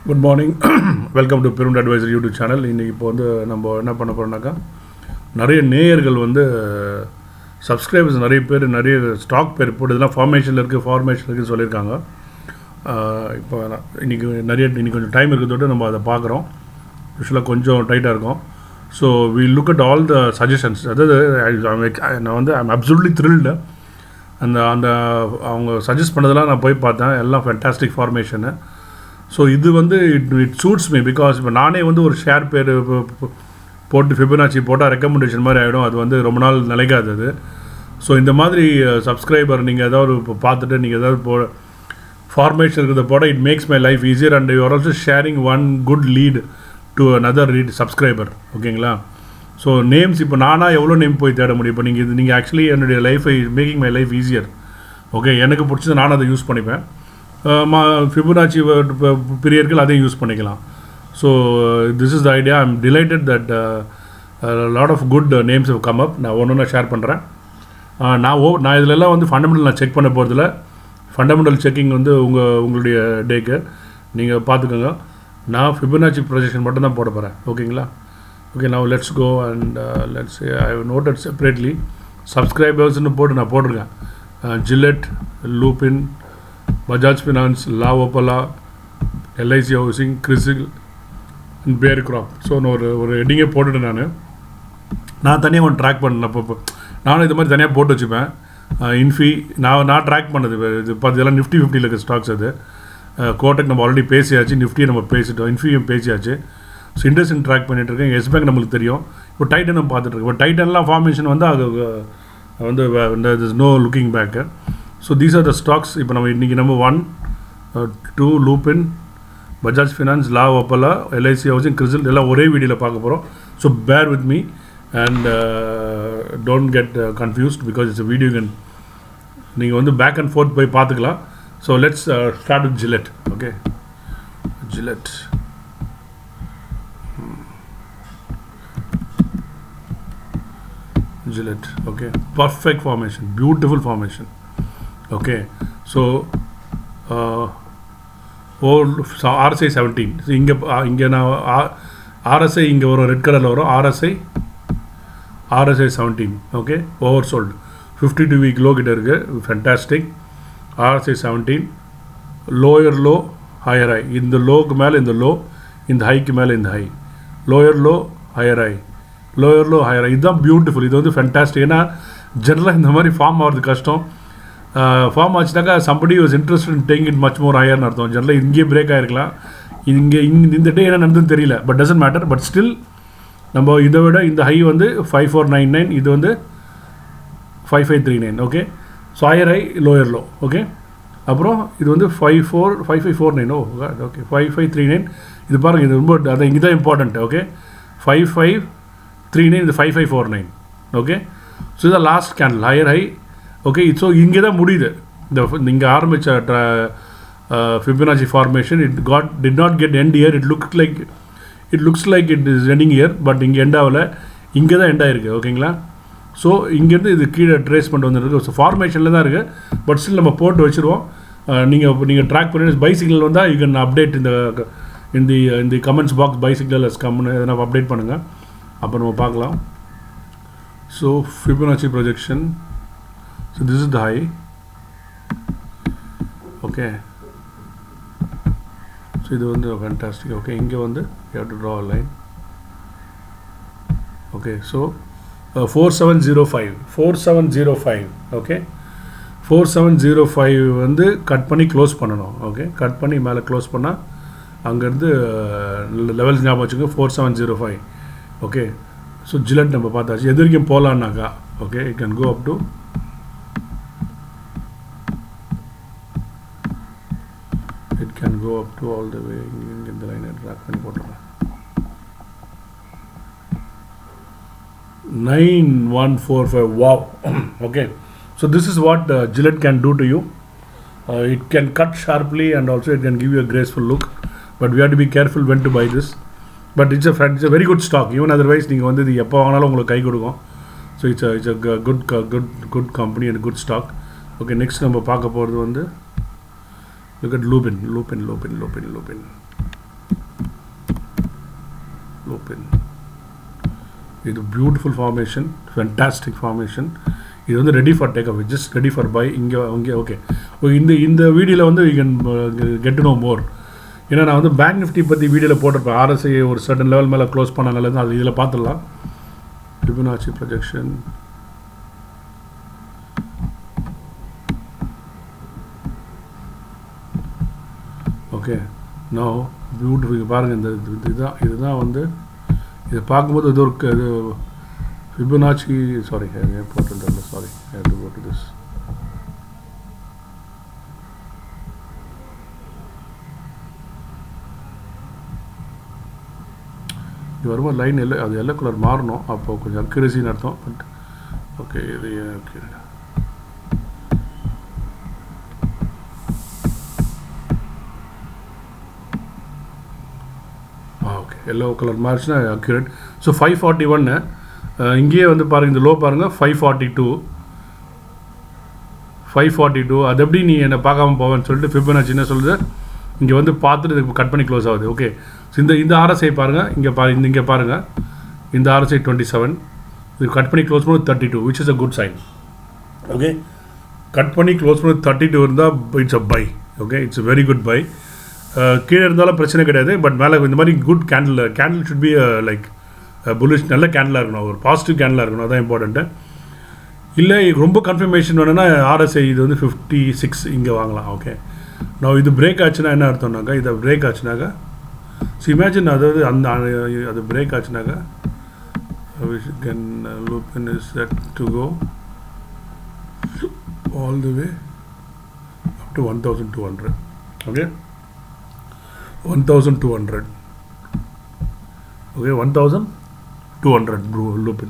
Good morning welcome to பெரும் advisor YouTube channel இன்றைக்கி இப்போ வந்து நம்ம என்ன பண்ண போகிறோம்னாக்கா நிறைய நேயர்கள் வந்து சப்ஸ்கிரைபர்ஸ் நிறைய பேர் நிறைய ஸ்டாக் பேர் போட்டு இதெல்லாம் ஃபார்மேஷனில் இருக்குது ஃபார்மேஷன் இருக்குன்னு சொல்லியிருக்காங்க ஆஹ் இப்போ நான் இன்றைக்கி நிறைய இன்னைக்கு கொஞ்சம் டைம் இருக்கிறதோட நம்ம அதை பார்க்குறோம் யூஸ்வலாக கொஞ்சம் டைட்டாக இருக்கும் so we look at all the suggestions அதாவது I- I'm ex- நான் வந்து ஐம் அப்சல்யூட்லி த்ரில்டு அந்த அந்த அவங்க சஜஸ்ட் பண்ணதெல்லாம் நான் போய் பார்த்தேன் எல்லாம் ஃபென்டாஸ்டிக் ஃபார்மேஷனு ஸோ இது வந்து it it suits me because இப்போ நானே வந்து ஒரு ஷேர் பேர் போட்டு ஃபிபனாச்சி போட்டால் ரெக்கமெண்டேஷன் மாதிரி ஆகிடும் அது வந்து ரொம்ப நாள் நிலைக்காது அது ஸோ இந்த மாதிரி சப்ஸ்கிரைபர் நீங்கள் ஏதாவது இப்போ பார்த்துட்டு நீங்கள் ஏதாவது போ ஃபார்மேஷன் இருக்கிறத போட it makes my life easier and you are also sharing one good lead to another read subscriber ஓகேங்களா ஸோ நேம்ஸ் இப்போ நானாக எவ்வளோ நேம் போய் தேட முடியும் இப்போ நீங்கள் இது நீங்கள் ஆக்சுவலி என்னுடைய லைஃபை making my life easier okay எனக்கு பிடிச்சது நானும் அதை யூஸ் பண்ணிப்பேன் மா ஃபிபனாச்சி பீரியட்கள் அதையும் யூஸ் பண்ணிக்கலாம் so this is the idea I'm delighted that lot of good names have come up நான் ஒன்று ஒன்றா ஷேர் பண்ணுறேன் நான் ஓ நான் இதிலெல்லாம் வந்து ஃபண்டமெண்டல் நான் செக் பண்ண போகிறதில்ல ஃபண்டமெண்டல் செக்கிங் வந்து உங்கள் உங்களுடைய டேக்கு நீங்கள் பார்த்துக்கோங்க நான் ஃபிபனாச்சி ப்ரொஜெக்ஷன் மட்டும் தான் போட போகிறேன் ஓகேங்களா okay now let's go and let's I noted separately சப்ஸ்கிரைபர்ஸ்னு போட்டு நான் போட்டிருக்கேன் Gillette Lupin Bajaj finance La Opala LIC housing CRISIL and Bayer crop so நான் ஒரு ஒரு ஹெட்டிங்கே போட்டுட்டேன் நான் நான் தனியாக ஒன்று ட்ராக் பண்ணேன் அப்போ இப்போ நானும் இது மாதிரி தனியாக போட்டு வச்சுப்பேன் இன்ஃபி நான் நான் ட்ராக் பண்ணது இது இது பார்த்து இதெல்லாம் நிஃப்டி ஃபிஃப்டியில் இருக்க ஸ்டாக்ஸ் அது கோட்டக் நம்ம ஆல்ரெடி பேசியாச்சு நிஃப்டியை நம்ம பேசிட்டோம் இன்ஃபியும் பேசியாச்சு ஸோ இண்டஸ்இன் ட்ராக் பண்ணிட்டு இருக்கேன் எஸ் பேங்க் நம்மளுக்கு தெரியும் இப்போ டைட்டனும் பார்த்துட்டு இருக்கோம் இப்போ டைட்டன்லாம் ஃபார்மேஷன் வந்து அது அஹ், வந்து இந்த is no looking back so these are the stocks இப்போ நம்ம இன்றைக்கி நம்ம one two Lupin Bajaj finance La Opala LIC housing CRISIL எல்லாம் ஒரே வீடியோவில் பார்க்க போகிறோம் so bear with me and don't get confused because it's video can நீங்கள் வந்து பேக் அண்ட் ஃபோர்த் போய் பார்த்துக்கலாம் so let's start with Gillette okay Gillette Gillette. Okay, perfect formation, beautiful formation. Okay, so uh, all RSI seventeen இங்கே இங்கே நான் RSI இங்கே வரும் red கலரில் வரும் RSI RSI seventeen okay oversold fifty two week low கிட்ட இருக்குது fantastic RSI seventeen lower low higher high இந்த லோக்கு மேலே இந்த லோ இந்த ஹைக்கு மேலே இந்த high lower low higher high lower low higher high இதுதான் பியூட்டிஃபுல் இது வந்து ஃபென்டாஸ்டிக் ஏன்னா ஜென்ரலாக இந்த மாதிரி ஃபார்ம் ஆகிறது கஷ்டம் ஃபார்ம் ஆச்சுனாக்கா somebody was interest in tang it much more ஹையர்னு அர்த்தம் ஜென்ரலாக இங்கேயே பிரேக் ஆகிருக்கலாம் இங்கே இங்கே இந்த டே என்ன நடந்ததுன்னு தெரியல but doesn't matter but still நம்ம இதை விட இந்த ஹை வந்து ஃபைவ் ஃபோர் நைன் நைன் இது வந்து five five three nine okay so higher high lower low okay அப்புறம் இது வந்து five four five five four nine oh okay five five three nine இது பாருங்கள் இது ரொம்ப அது இங்கே தான் important okay five five three nine இது five five four nine okay so இதான் last candle higher high okay so இங்கே தான் முடியுது இந்த இங்கே ஆரம்பித்த Fibonacci formation it got did not get end year it look like it looks like it is ending year but இங்கே end ஆகல இங்கே தான் எண்ட் ஆயிருக்கு ஓகேங்களா ஸோ இங்கேருந்து இது கீழே ட்ரேஸ் பண்ணிட்டு வந்துருக்கு ஸோ ஃபார்மேஷனில் தான் இருக்குது பட் ஸ்டில் நம்ம போட்டு வச்சுருவோம் நீங்கள் நீங்கள் ட்ராக் பண்ணி பைசிக்கிள் வந்தால் யூ கேன் அப்டேட் இந்த இந்த இந்த கமெண்ட்ஸ் பாக்ஸ் பைசிக்கிள் எஸ் கம்னு எதனா அப்டேட் பண்ணுங்கள் அப்போ நம்ம பார்க்கலாம் so Fibonacci projection so this is the high okay so இது வந்து ஃபேன்டாஸ்டிக் ஓகே இங்கே வந்து you have to draw line okay so four seven zero five four seven zero five okay four seven zero five வந்து cut பண்ணி close பண்ணணும் okay cut பண்ணி மேலே close பண்ணால் அங்கேருந்து லெவல்ஸ் ஞாபகம் வச்சுங்க four seven zero five okay so Gillette நம்ம பார்த்தாச்சு எது வரைக்கும் போகலான்னாக்கா okay it can go up to it can go up to all the way இங்க இந்த லைனை ட்ராக் பண்ணி போட்டுறேன் nine one four five wow okay so this is what Gillette can do to you it can cut sharply and also it can give you a graceful look but we have to be careful when to buy this but it's a it's a very good stock even otherwise நீங்கள் வந்து இது எப்போ வாங்கினாலும் உங்களுக்கு கை கொடுக்கும் so it's it's a good good good company and good stock okay next நம்ம பார்க்க போகிறது வந்து look at lupin lupin lupin lupin lupin லூபின் இது பியூட்டிஃபுல் ஃபார்மேஷன் ஃபென்டாஸ்டிக் ஃபார்மேஷன் இது வந்து ready for take off just ready for buy இங்கே இங்கே okay இந்த இந்த வீடியோவில் வந்து you can get no more ஏன்னா நான் வந்து பேங்க் நிஃப்டி பற்றி வீடியோவில் போட்டிருப்பேன் ஆர்எஸ்ஐ ஒரு சர்டன் லெவல் மேலே க்ளோஸ் பண்ணாங்கல்ல அது இதில் பார்த்துடலாம் Fibonacci projection okay no beautiful பாருங்கள் இந்த இது- இதுதான் இதுதான் வந்து இதை பார்க்கும்போது இது ஒரு க- இது ஃபிபனாச்சி சாரி போட்டுருந்தேன் sorry to go to this இது வரும்போது லைன் எல்லோ அது எல்லோ கலர் மாறணும் அப்போ கொஞ்சம் அக்யூரசின்னு அர்த்தம் பட் ஓகே இது ஓகே ஆ ஓகே எல்லோ கலர் மாறிச்சுன்னா அக்யூரேட் ஸோ ஃபைவ் ஃபார்ட்டி ஒன்று இங்கேயே வந்து பாருங்கள் இந்த லோ பாருங்கள் five forty two five forty two அது எப்படி நீ என்னை பார்க்காம போவேன்னு சொல்லிட்டு ஃபிபனாச்சி என்ன சொல்லுது இங்கே வந்து பார்த்துட்டு இதுக்கு கட் பண்ணி க்ளோஸ் ஆகுது ஓகே ஸோ இந்த இந்த ஆர்எஸ்ஐ பாருங்கள் இங்கே பா இந்த இங்கே பாருங்கள் இந்த ஆர்எஸ்ஐ டுவெண்ட்டி செவன் இது கட் பண்ணி க்ளோஸ் பண்ணி thirty two which is a good sign okay cut பண்ணி க்ளோஸ் பண்ணி தேர்ட்டி டூ இருந்தால் it's a buy okay it's very good buy கீழே இருந்தாலும் பிரச்சனை கிடையாது பட் மேலே இந்த மாதிரி good candle candle should be like bullish நல்ல கேண்டிலாக இருக்கணும் ஒரு பாசிட்டிவ் கேண்டிலாக இருக்கணும் அதான் இம்பார்ட்டண்ட்டு இல்லை ரொம்ப கன்ஃபர்மேஷன் வேணும்னா ஆர்எஸ்ஐ இது வந்து ஃபிஃப்டி சிக்ஸ் இங்கே வாங்கலாம் ஓகே நான் இது பிரேக் ஆச்சுன்னா என்ன அர்த்தம்னாக்கா இதை பிரேக் ஆச்சுனாக்கா ஸோ இமேஜின் அதாவது அந்த அது பிரேக் ஆச்சுனாக்கா can Lupin is set to go all the way up to one thousand two hundred okay one thousand two hundred okay one thousand two hundred Lupin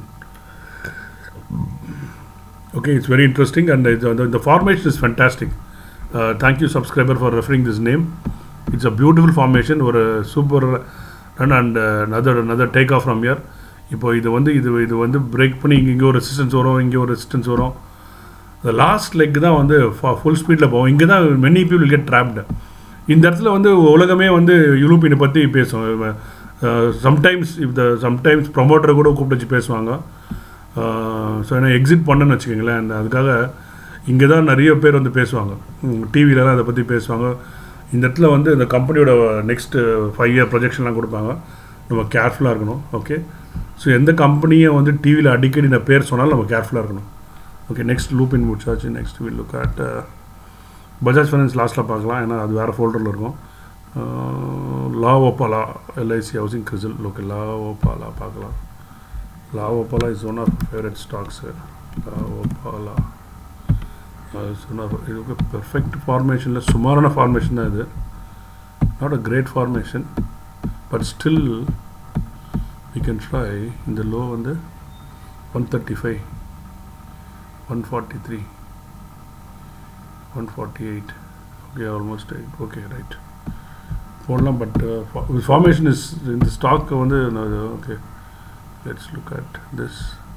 okay it's very interesting and it's, uh, the, the formation is fantastic uh, thank you subscriber for referring this name it's a beautiful formation ஒரு super run and another another take off from here இப்போ இது வந்து இது இது வந்து break பண்ணி இங்கே இங்கே ஒரு ரெசிஸ்டன்ஸ் வரும் இங்கே ஒரு ரெசிஸ்டன்ஸ் வரும் the லாஸ்ட் லெக் தான் வந்து ஃபுல் ஸ்பீடில் போகும் இங்கே தான் மெனி பீப்புள் கெட் ட்ராப்டு இந்த இடத்துல வந்து உலகமே வந்து யூரோப்பியனை பற்றி பேசும் சம்டைம்ஸ் இஃப் த சம்டைம்ஸ் ப்ரொமோட்டரை கூட கூப்பிட்டு வச்சு பேசுவாங்க ஸோ என்ன எக்ஸிட் பண்ணேன்னு வச்சுக்கோங்களேன் அந்த அதுக்காக இங்கே தான் நிறைய பேர் வந்து பேசுவாங்க டிவிலலாம் அதை பற்றி பேசுவாங்க இந்த இடத்துல வந்து இந்த கம்பெனியோட நெக்ஸ்ட்டு ஃபைவ் இயர் ப்ரொஜெக்ஷன்லாம் கொடுப்பாங்க நம்ம கேர்ஃபுல்லாக இருக்கணும் ஓகே ஸோ எந்த கம்பெனியை வந்து டிவியில் அடிக்கடி இந்த பேர் சொன்னாலும் நம்ம கேர்ஃபுல்லாக இருக்கணும் ஓகே நெக்ஸ்ட் லூப்பின் முடிச்சாச்சு next will look at Bajaj finance லாஸ்ட்டில் பார்க்கலாம் ஏன்னா அது வேறு ஃபோல்டரில் இருக்கும் La Opala LIC housing CRISIL okay La Opala பார்க்கலாம் La Opala is one of favourite stocks La Opala one of இது பெர்ஃபெக்ட் ஃபார்மேஷனில் சுமாரான ஃபார்மேஷன் தான் இது not a great formation but still we can try இந்த லோ வந்து one thirty five one forty three one forty eight okay almost eight okay right போடலாம் but formation is இந்த ஸ்டாக்கு வந்து okay let's look at this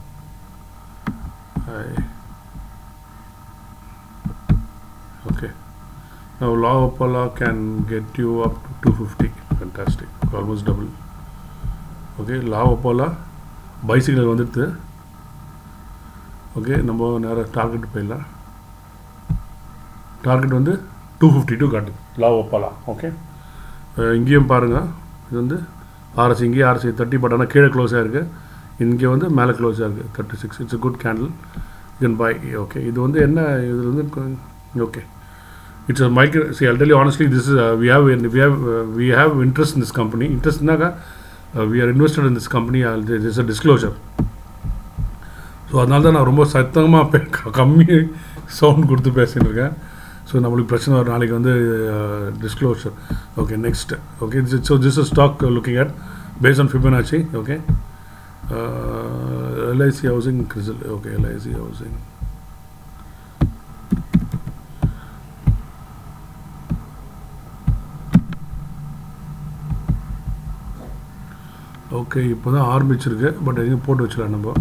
I okay now Laopala can get you up to 250 fantastic almost double okay Laopala பைசிக்கல் வந்துடுது okay நம்ம நேராக target போயிடலாம் target வந்து டூ ஃபிஃப்டி டூ காட்டுது லா ஒப்பாலா ஓகே இங்கேயும் பாருங்கள் இது வந்து ஆர்எஸ் இங்கேயே ஆர்எஸ் தேர்ட்டி பட் ஆனால் கீழே க்ளோஸாக இருக்குது இங்கே வந்து மேலே க்ளோஸாக இருக்குது thirty six it's good candle you buy okay இது வந்து என்ன இதில் வந்து ஓகே இட்ஸ் அ மைக்ரோ சி அல்டலி honestly this is we have we have we have interest in this company இன்ட்ரெஸ்ட்னாக்கா we are invested in this company is a disclosure so அதனால தான் நான் ரொம்ப சத்தமாக கம்மி சவுண்ட் கொடுத்து பேசின்னு இருக்கேன் ஸோ நம்மளுக்கு பிரச்சனை வரும் நாளைக்கு வந்து disclosure okay next okay so this is stock looking at base on Fibonacci okay LIC housing CRISIL okay LIC housing okay இப்போ தான் ஆரம்பிச்சிருக்கு பட் எதையும் போட்டு வச்சிடலாம் நம்ம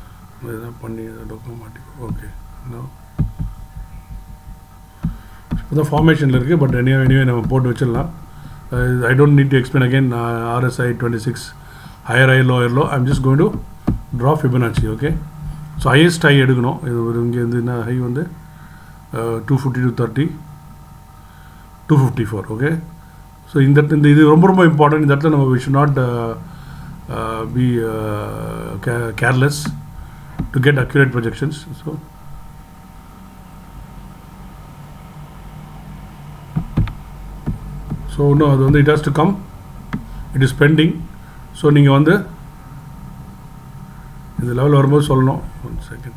இதெல்லாம் பண்ணி டொக்க மாட்டேங்குது ஓகே அதான் ஃபார்மேஷனில் இருக்குது பட் எனிவே எனிவே நம்ம போட்டு வச்சிடலாம் I don't need to explain again RSI twenty six higher I lower low I'm just going to draw Fibonacci okay so highest high எடுக்கணும் இது ஒரு இங்கே வந்து என்ன ஹை வந்து two fifty two thirty two fifty four okay so இந்த இடத்துல- இந்த இது ரொம்ப ரொம்ப இம்பார்ட்டன்ட் இந்த இடத்துல நம்ம we should not be careless to get accurate projections so so இன்னும் அது வந்து it has to come it is pending so நீங்கள் வந்து இந்த லெவல் வரும்போது சொல்லணும் one second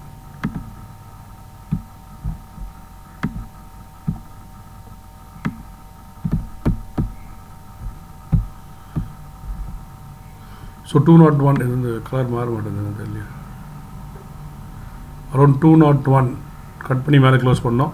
so two not one இது வந்து கலர் மாற மாட்டேங்குது தெரியல around two not one cut பண்ணி மேலே க்ளோஸ் பண்ணோம்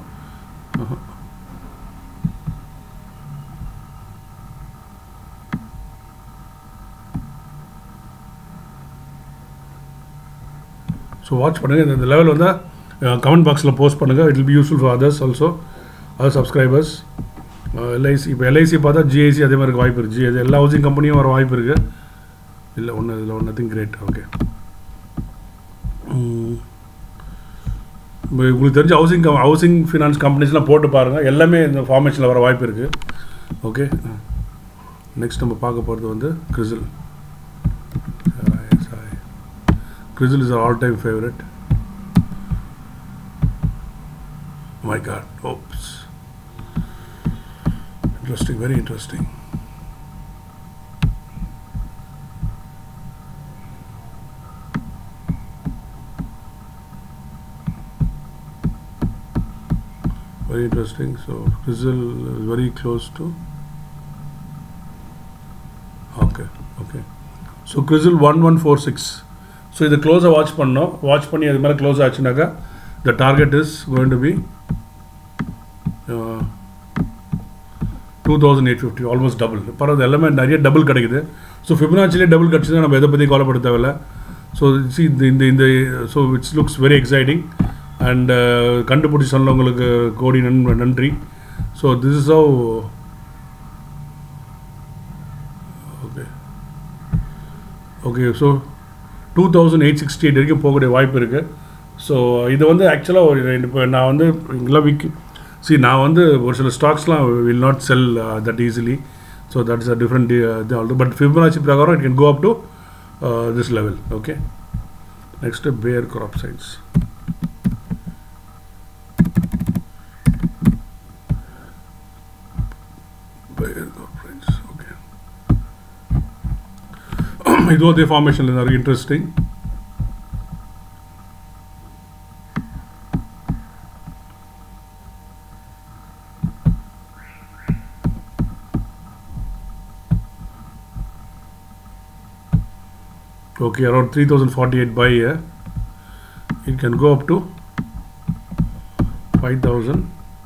ஸோ வாட்ச் பண்ணுங்கள் இந்த லெவல் வந்து கமெண்ட் பாக்ஸில் போஸ்ட் பண்ணுங்கள் it will be useful for others also other subscribers LIC இப்போ எல்ஐசி பார்த்தா ஜிஐசி அதே மாதிரி இருக்க வாய்ப்பு இருக்குது ஜி எல்லா ஹவுசிங் கம்பெனியும் வர வாய்ப்பு இருக்குது இல்லை ஒன்று இதில் ஒன் நத்திங் கிரேட் ஓகே உங்களுக்கு தெரிஞ்ச ஹவுசிங் கம் ஹவுசிங் ஃபினான்ஸ் கம்பெனிஸ்லாம் போட்டு பாருங்கள் எல்லாமே இந்த ஃபார்மேஷனில் வர வாய்ப்பு இருக்குது ஓகே நெக்ஸ்ட் நம்ம பார்க்க போகிறது வந்து CRISIL CRISIL is all time favourite my god oops interesting very interesting very interesting so Rizal is very close to okay okay so Crizzle 1146 so இதை க்ளோஸாக வாட்ச் பண்ணோம் வாட்ச் பண்ணி அது மேலே க்ளோஸ் ஆச்சுனாக்கா the target is going to be two thousand eight fifty almost double பரவாயில்ல எல்லாமே நிறைய டபுள் கிடைக்குது ஸோ ஃபிப்னாச்சிலே டபுள் கிடச்சிதான் நம்ம எதை பற்றி கவலைப்பட தேவையில்ல ஸோ சி இந்த இந்த இந்த so it's looks very exciting and கண்டுபிடிச்சி சொன்னவங்களுக்கு கோடி நன் நன்றி so this is how okay okay so two thousand eight sixty eight வரைக்கும் போகக்கூடிய வாய்ப்பு இருக்குது ஸோ இது வந்து ஆக்சுவலாக ஒரு ரெண்டு இப்போ நான் வந்து இங்கெல்லாம் விக் சி நான் வந்து ஒரு சில ஸ்டாக்ஸ்லாம் will not sell that easily so that is a different இது ஆல்சோ பட் ஃபிபனாச்சி பிரகாரம் it can go up to this level okay next Bayer crop science Bayer crop science okay இதுவும் அதே ஃபார்மேஷனில் நிறைய interesting okay around 3048 buy here it can go up to 5000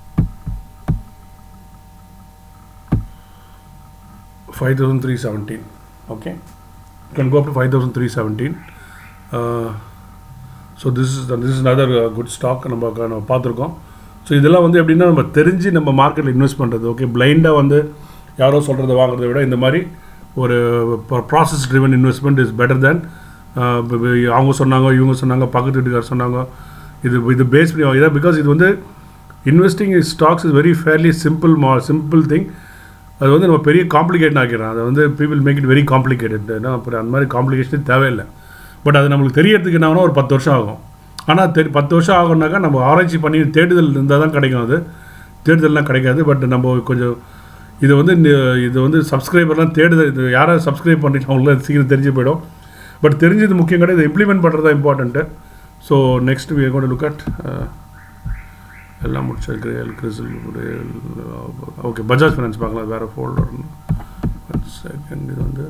5317 okay it can go up to 5317 uh, so this is this is another uh, good stock நம்ம க- நம்ம பார்த்துருக்கோம் so இதெல்லாம் வந்து எப்படின்னா நம்ம தெரிஞ்சு நம்ம மார்க்கெட்டில் இன்வெஸ்ட் பண்ணுறது ஓகே பிளைண்டாக வந்து யாரோ சொல்கிறத வாங்குறதை விட இந்த மாதிரி ஒரு process driven investment is better than அவங்க சொன்னாங்க இவங்க சொன்னாங்க பக்கத்து வீட்டுக்கார் சொன்னாங்க இது இது பேஸ் பண்ணி இதாக பிகாஸ் இது வந்து investing is stocks is very fairly simple மா சிம்பிள் திங் அது வந்து நம்ம பெரிய காம்ப்ளிகேட் ஆக்கிறோம் அதை வந்து people make it very complicated ஏன்னா அப்புறம் அந்த மாதிரி காம்ப்ளிகேஷன் தேவையில்லை பட் அது நம்மளுக்கு தெரியறதுக்கு என்ன ஆகும்னா ஒரு பத்து வருஷம் ஆகும் ஆனால் தெரி பத்து வருஷம் ஆகும்னாக்கா நம்ம ஆராய்ச்சி பண்ணி தேடுதல் இருந்தால் தான் கிடைக்கும் அது தேடுதல்லாம் கிடைக்காது பட் நம்ம கொஞ்சம் இது வந்து இந்த- இது வந்து சப்ஸ்கிரைபர்லாம் தேடுதல் இது யாரை சப்ஸ்கிரைப் பண்ணிட்டு அவங்களுக்கு சீக்கிரம் தெரிஞ்சு போயிடும் பட் தெரிஞ்சது முக்கியம் கிடையாது இதை இம்ப்ளிமெண்ட் பண்ணுறது தான் important so next we got look at எல்லாம் முடிச்சா கிரேல் கிறிசல் ஓகே பஜாஜ் ஃபைனான்ஸ் பார்க்கலாம் வேறு ஃபோல்டர் செகண்ட் இது வந்து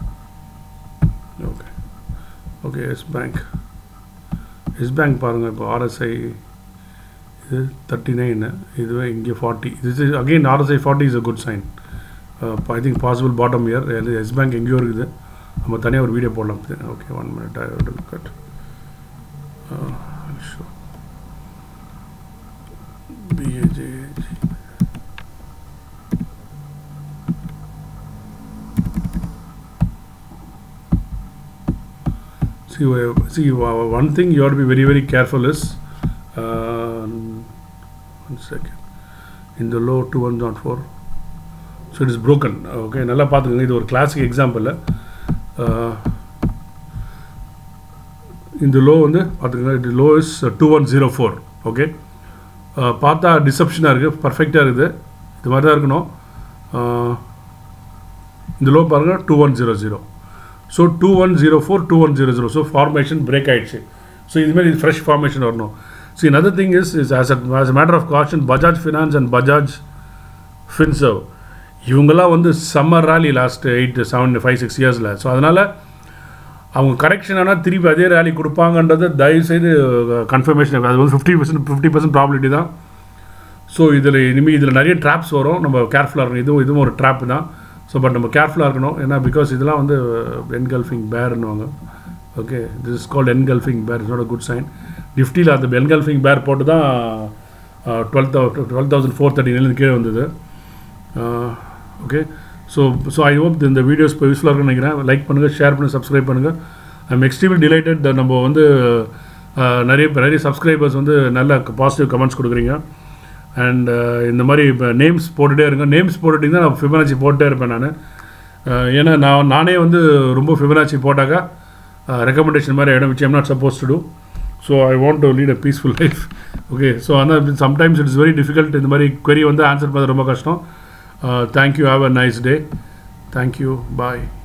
ஓகே ஓகே எஸ் பேங்க் எஸ் பேங்க் பாருங்கள் இப்போ ஆர்எஸ்ஐ இது தேர்ட்டி நைனு இதுவே இங்கே ஃபார்ட்டி இது again RSI forty is a good sign I think possible bottom here Yes Bank எங்கேயோ இருக்குது நம்ம தனியாக ஒரு வீடியோ போடலாம் okay one minute I look at show BAJ see uh, see uh, one thing you have to be very very careful is uh, one second in the low 2104 so it is broken okay நல்லா பார்த்துக்கோங்க இது ஒரு classic example இந்த low வந்து பார்த்துக்கோங்க இது low is two one zero four okay பார்த்தா டிசப்ஷனாக இருக்குது பர்ஃபெக்டாக இருக்குது இது மாதிரி தான் இருக்கணும் Uh, இந்த லோ பாருங்கள் two one zero zero so two one zero four two one zero zero so formation break ஆகிடுச்சு ஸோ இதுமாரி இது ஃப்ரெஷ் ஃபார்மேஷன் வரணும் so another thing is is as a as a matter of caution Bajaj Finance and Bajaj Finserv இவங்கெல்லாம் வந்து summer rally last eight seven five six இயர்ஸில் so அதனால் அவங்க correction ஆனால் திருப்பி அதே ரேலி கொடுப்பாங்கன்றதை தயவுசெய்து கன்ஃபர்மேஷன் அது வந்து fifty percent fifty percent probability தான் ஸோ இதில் இனிமேல் இதில் நிறைய ட்ராப்ஸ் வரும் நம்ம கேர்ஃபுல்லாக இருக்கணும் இதுவும் இதுவும் ஒரு ட்ராப் தான் ஸோ பட் நம்ம கேர்ஃபுல்லாக இருக்கணும் ஏன்னா பிகாஸ் இதெல்லாம் வந்து என்கல்ஃபிங் பேர்னுவாங்க okay this is called engulfing bear is not a good sign நிஃப்டியில் அந்த என்கல்ஃபிங் பேர் போட்டு தான் டுவெல் தௌ டுவெல் தௌசண்ட் ஃபோர் தேர்ட்டிலேருந்து கீழே வந்தது okay so so I hope இந்த வீடியோஸ் இப்போ யூஸ்ஃபுல்லாக இருக்குன்னு நினைக்கிறேன் லைக் பண்ணுங்கள் ஷேர் பண்ணுங்கள் சப்ஸ்கிரைப் பண்ணுங்கள் ஐ எம் எக்ஸ்ட்ரீம்லி டிலைட்டட் நம்ம வந்து uh, நிறைய நிறைய சப்ஸ்கிரைபர்ஸ் வந்து நல்ல பாசிட்டிவ் கமெண்ட்ஸ் கொடுக்குறீங்க அண்ட் இந்த மாதிரி இப்போ நேம்ஸ் போட்டுகிட்டே இருங்க நேம்ஸ் போட்டுட்டிங்கன்னா நான் ஃபிபனாச்சி போட்டே இருப்பேன் நான் ஏன்னா நான் நானே வந்து ரொம்ப ஃபிபனாச்சி போட்டாக்கா ரெக்கமெண்டேஷன் மாதிரி இடம் which am not suppose to do so I want to lead a peaceful life okay so ஆனால் சம்டைம்ஸ் இட்ஸ் வெரி டிஃபிகல்ட் இந்த மாதிரி query வந்து ஆன்சர் பண்ணுறது ரொம்ப கஷ்டம் thank you have a nice day thank you bye